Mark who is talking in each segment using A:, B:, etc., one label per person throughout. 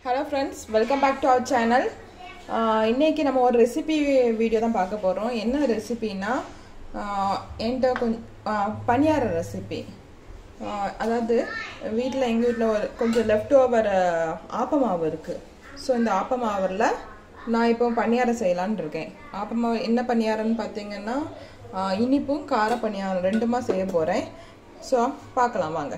A: Hello friends welcome back to our channel இன்னைக்கு நம்ம ஒரு ரெசிபி வீடியோ தான் பார்க்க போகிறோம் என்ன ரெசிபின்னா என்கிட்ட கொஞ்சம் பணியார ரெசிபி அதாவது வீட்டில் எங்கள் வீட்டில் ஒரு கொஞ்சம் லெஃப்ட் ஓவர் ஆப்ப மாவு இருக்குது ஸோ இந்த ஆப்ப மாவில் நான் இப்போ பணியாரம் செய்யலான்னு இருக்கேன் ஆப்ப மாவு என்ன பணியாரம்னு பார்த்தீங்கன்னா ஆஹ் இனிப்பும் கார பணியாரம் ரெண்டுமா செய்ய போகிறேன் ஸோ பார்க்கலாம் வாங்க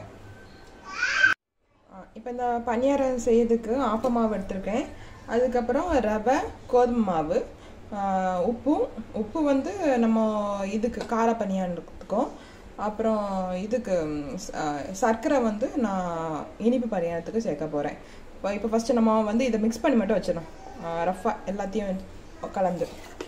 A: இப்போ இந்த பணியாரம் செய்யறதுக்கு ஆப்ப மாவு எடுத்திருக்கேன் அதுக்கப்புறம் ரவை கோதுமை மாவு ஆஹ் உப்பும் உப்பு வந்து நம்ம இதுக்கு கார பணியாரத்துக்கும் அப்புறம் இதுக்கு ம், ச- ஆஹ் சர்க்கரை வந்து நான் இனிப்பு பணியாரத்துக்கு சேர்க்க போகிறேன் இப்போ இப்போ ஃபஸ்ட்டு நம்ம வந்து இதை மிக்ஸ் பண்ணி மட்டும் வச்சிடணும் ரஃபாக எல்லாத்தையும் கலந்து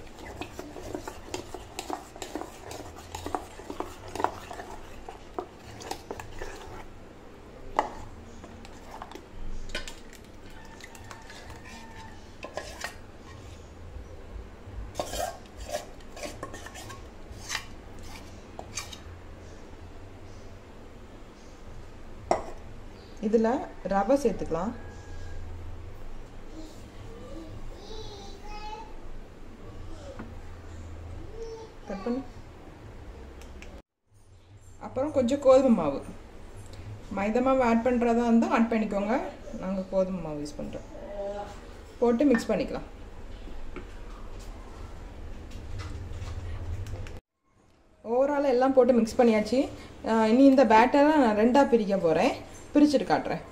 A: இதில் ரவை சேர்த்துக்கலாம் கட் பண்ணு அப்புறம் கொஞ்சம் கோதுமை மாவு மைதா மாவு ஆட் பண்ணுறதா இருந்தால் ஆட் பண்ணிக்கோங்க நாங்கள் கோதுமை மாவு யூஸ் பண்ணுறோம் போட்டு மிக்ஸ் பண்ணிக்கலாம் ஓவரால் எல்லாம் போட்டு மிக்ஸ் பண்ணியாச்சு அஹ் இனி இந்த பேட்டரை நான் ரெண்டாக பிரிக்க போகிறேன் பிரிச்சுட்டு காட்டுறேன்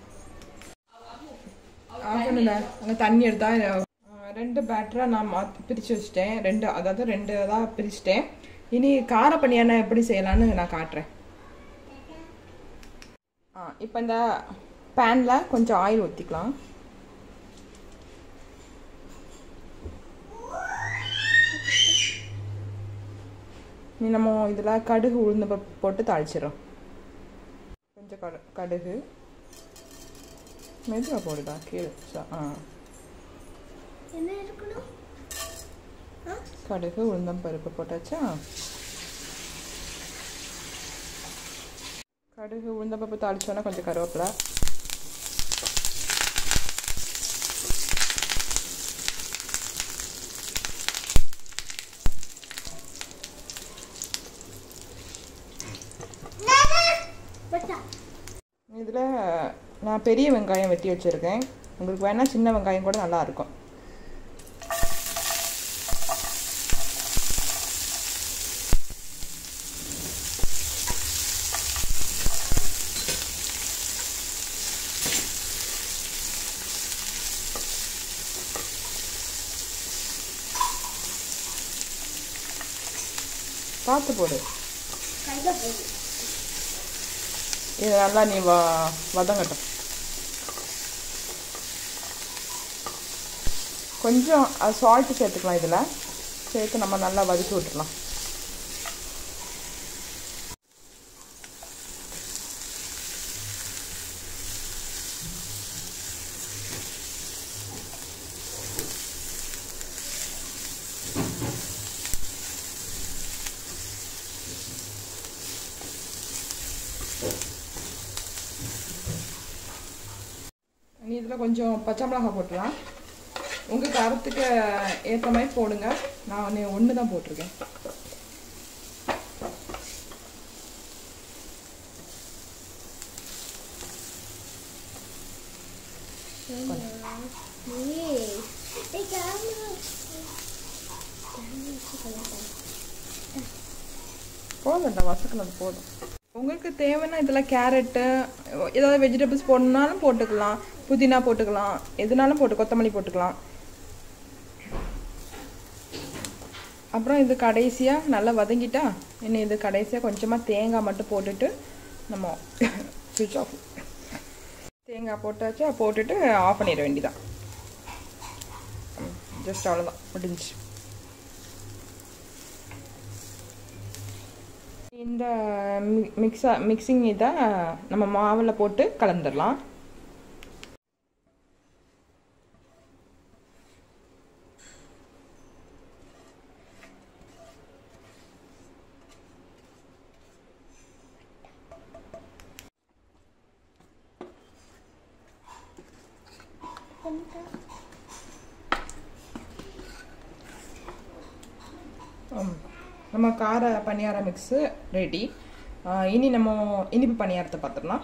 A: ஆகணும்ல அங்கே தண்ணி எடுத்தா அஹ் ரெண்டு பேட்டராக நான் மாற்றி பிரித்து வச்சுட்டேன் ரெண்டு அதாவது ரெண்டு தான் பிரிச்சிட்டேன் இனி கார பணியாரம் எப்படி செய்யலான்னு நான் காட்டுறேன் ஆ இப்போ இந்த பேனில் கொஞ்சம் ஆயில் ஊற்றிக்கலாம் நீ நம்ம இதில் கடுகு உளுந்து பருப்பு போட்டு தாளிச்சிடும் கொஞ்சம் கடு கடுகு மெதுவாக போடுதா கீழே ச- ஆ
B: என்ன இருக்கணும்
A: கடுகு உளுந்தம் பருப்பு போட்டாச்சா கடுகு உளுந்தம் பருப்பு தாளிச்சோன்னா கொஞ்சம் கருவேப்பிலை
B: பட்டா
A: இதில் நான் பெரிய வெங்காயம் வெட்டி வச்சுருக்கேன் உங்களுக்கு வேணால் சின்ன வெங்காயம் கூட நல்லா இருக்கும் பார்த்து போடு
B: கையில போடு
A: இது நல்லா நீ வ வதங்கட்டும் கொஞ்சம் சால்ட்டு சேர்த்துக்கலாம் இதில் சேர்த்து நம்ம நல்லா வதக்கி விட்டுறலாம் நீ இதில் கொஞ்சம் பச்சை மிளகாய் போட்டுலாம் உங்கள் காரத்துக்கு ஏற்ற மாதிரி போடுங்க நான் ஒன்று தான் போட்டிருக்கேன்
B: ஏய் ஏய் கேமரா
A: போதும்டா வசக்கினது போதும் உங்களுக்கு தேவைன்னா இதில் கேரட்டு ஏதாவது வெஜிடபிள்ஸ் போடணுன்னாலும் போட்டுக்கலாம் புதினா போட்டுக்கலாம் எதுனாலும் போட்டு கொத்தமல்லி போட்டுக்கலாம் அப்புறம் இது கடைசியாக நல்லா வதங்கிட்டா இன்னும் இது கடைசியாக கொஞ்சமாக தேங்காய் மட்டும் போட்டுட்டு நம்ம சுவிட்ச் ஆஃப் தேங்காய் போட்டாச்சா போட்டுட்டு ஆஃப் பண்ணிட வேண்டியதான் ஜஸ்ட் அவ்வளோதான் முடிஞ்சு இந்த மிக்ஸா மிக்சிங் இதை நம்ம மாவில் போட்டு கலந்துடலாம்
B: பண்ணிட்டேன்
A: ஆம். நம்ம கார பணியார மிக்ஸு ரெடி இனி நம்ம இனிப்பு பணியாரத்தை பார்த்துடலாம்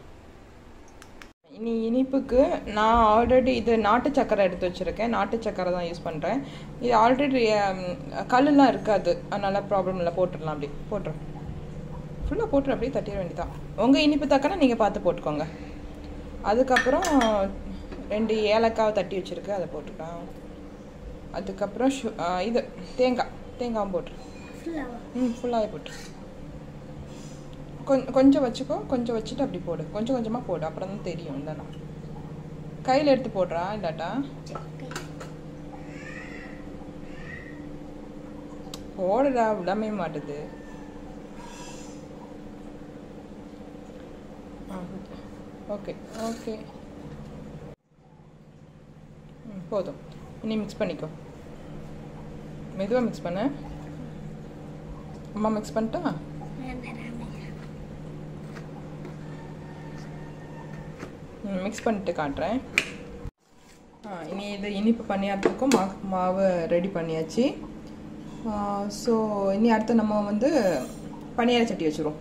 A: இனி இனிப்புக்கு நான் ஆல்ரெடி இது நாட்டு சக்கரை எடுத்து வச்சுருக்கேன் நாட்டு சக்கரை தான் யூஸ் பண்ணுறேன் இது ஆல்ரெடி கல்லுலாம் இருக்காது அதனால் ப்ராப்ளம் இல்லை போட்டுடலாம் அப்படி போட்டுரும் ஃபுல்லாக போட்டுரு அப்படியே தட்டிட வேண்டியதான் உங்கள் இனிப்பு தக்கன நீங்கள் பார்த்து போட்டுக்கோங்க அதுக்கப்புறம் ரெண்டு ஏலக்காவை தட்டி வச்சுருக்கு அதை போட்டுக்கலாம் அதுக்கப்புறம் ஷு ஆ, இது தேங்காய் தேங்காயும் போட்டுரு
B: ஃபுல்லாவா
A: ம் ஃபுல்லாகவே போட்டுரு கொஞ்சம் கொஞ்சம் வச்சுக்கோ கொஞ்சம் வச்சுட்டு அப்படி போடு கொஞ்சம் கொஞ்சமாக போடு அப்புறம் தான் தெரியும் இல்லைண்ணா கையில் எடுத்து போடுறா இல்லாட்டா போடுடா விடவே மாட்டுது ஓகே ஓகே ம் போதும் இனி மிக்ஸ் பண்ணிக்கோ மெதுவாக மிக்ஸ் பண்ண அம்மா மிக்ஸ் பண்ணிட்டா மிக்ஸ் பண்ணிட்டு காட்டுறேன் ஆ, இனி இது இனிப்பு பணியாரத்துக்கும் மா மாவு ரெடி பண்ணியாச்சு ஸோ இனி அடுத்து நம்ம வந்து பணியார சட்டி வச்சுருவோம்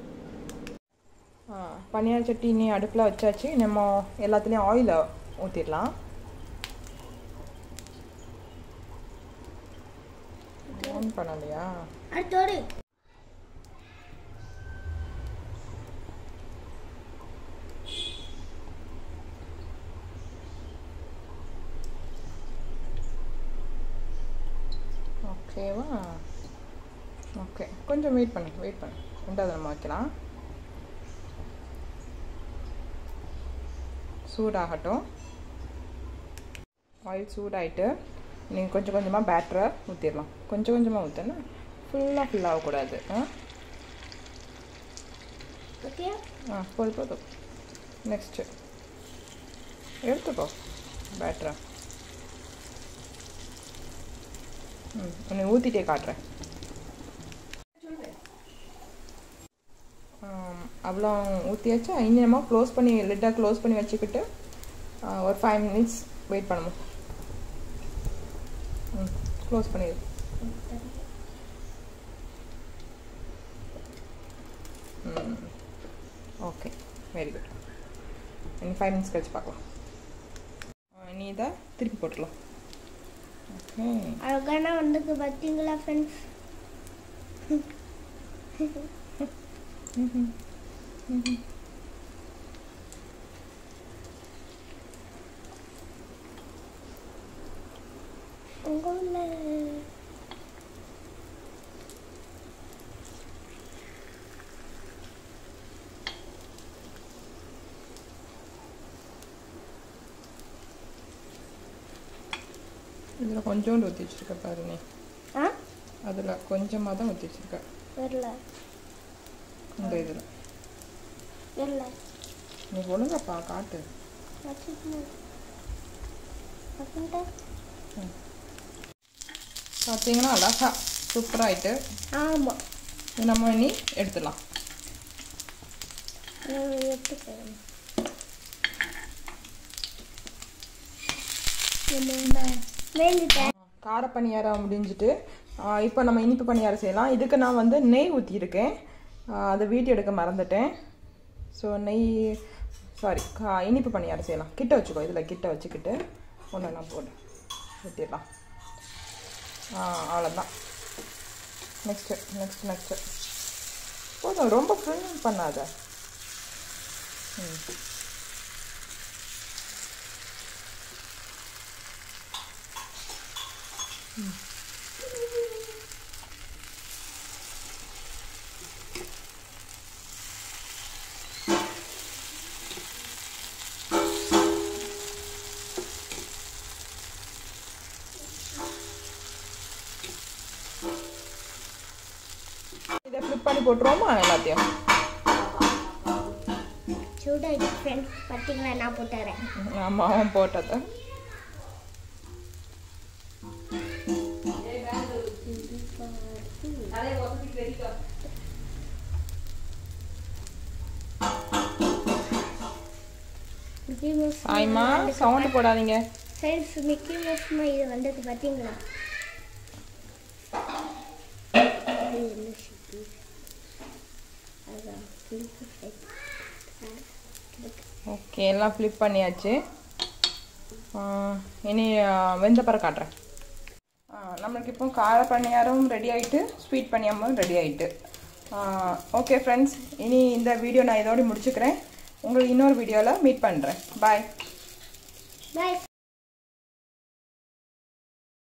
A: பணியார சட்டி இனி அடுப்பில் வச்சாச்சு நம்ம எல்லாத்துலேயும் ஆயிலை ஊற்றிடலாம் ஆன் பண்ணலையா
B: அடுத்தோடு
A: ஓகேவா ஓகே கொஞ்சம் வெயிட் பண்ணு வெயிட் பண்ணு ரெண்டாவது நம்ம வைக்கலாம் சூடாகட்டும் ஆயில் சூடாயிட்டு நீங்கள் கொஞ்சம் கொஞ்சமாக பேட்டரை ஊற்றிடலாம் கொஞ்சம் கொஞ்சமாக ஊற்றுனா ஃபுல்லாக ஃபில் ஆகக்கூடாது ஆ
B: ஓகே
A: ஆ போதும் போதும் நெக்ஸ்ட்டு எடுத்துக்கோ பேட்டரை ம் உன்னை ஊற்றிட்டே காட்டுறேன் ஆம், அவ்வளோ ஊற்றியாச்சா இனி நம்ம க்ளோஸ் பண்ணி லிட்டாக க்ளோஸ் பண்ணி வச்சுக்கிட்டு ஆ, ஒரு ஃபைவ் மினிட்ஸ் வெயிட் பண்ணணும் ம் க்ளோஸ் பண்ணிடு ம் ஓகே வெரி குட் இனி ஃபைவ் மினிட்ஸ் கழிச்சு பார்க்கலாம் ஆ, இனி இதை திருப்பி போட்டுடலாம் ஓகே
B: அழகான வந்துக்கு பார்த்தீங்களா ஃப்ரெண்ட்ஸ் உங்க ஊர்ல
A: இதில் கொஞ்சோண்டு ஊற்றி வச்சிருக்க பாரு நீ
B: ஆ
A: அதில் கொஞ்சமாக தான் ஊற்றி வச்சிருக்க
B: வரல
A: இந்த இதில்
B: வரல
A: நீ ஒழுங்கப்பா காட்டு
B: வச்சுக்கணும் அப்படின்ட்டு
A: பார்த்தீங்கன்னா அழகா சூப்பராகிட்டு
B: ஆமாம்
A: இது நம்ம இனி எடுத்துடலாம்
B: நான் எடுத்துக்கிறேன் வேண்டிட்டேன்
A: கார பணியாரம் முடிஞ்சிட்டு இப்போ நம்ம இனிப்பு பணியாரம் செய்யலாம் இதுக்கு நான் வந்து நெய் ஊற்றியிருக்கேன் அதை வீட்டு எடுக்க மறந்துட்டேன் ஸோ நெய் சாரி கா இனிப்பு பணியாரம் செய்யலாம் கிட்ட வச்சுக்கோ இதில் கிட்ட வச்சுக்கிட்டு ஒன்று நான் போடு ஊற்றிடலாம் அவ்வளோதான் நெக்ஸ்ட்டு நெக்ஸ்ட் நெக்ஸ்ட்டு போதும் ரொம்ப ஃபில் பண்ணாத ம் இதை ஃப்ளிப் பண்ணி போட்டுருவோமா எல்லாத்தையும்
B: சூடாயிடுச்சு ஃப்ரெண்ட்ஸ் பார்த்தீங்களா நான் போட்டுறேன்
A: ஆமாம் அவன் போட்டதை
B: மிக்கி மவுஸ்
A: ஆயிமா சவுண்டு போடாதீங்க
B: ஃப்ரெண்ட்ஸ் மிக்கி மவுஸ்மா இது வந்தது பார்த்தீங்களா இது என்ன ஷிப்பி அதான் கிளிக்கு சைட்
A: ஓகே எல்லாம் ஃப்ளிப் பண்ணியாச்சு ஆ, இனி ஆ, வெந்த பிற காட்டுறேன் ஆ, நம்மளுக்கு இப்போ கார பணியாரம் ரெடி ஆயிட்டு ஸ்வீட் பணியாரமும் ரெடி ஆயிட்டு ஓகே ஃப்ரெண்ட்ஸ் இனி இந்த வீடியோ நான் இதோட முடிச்சுக்கிறேன் உங்களுக்கு இன்னொரு வீடியோவில் மீட் பண்ணுறேன் பாய்
B: பாய்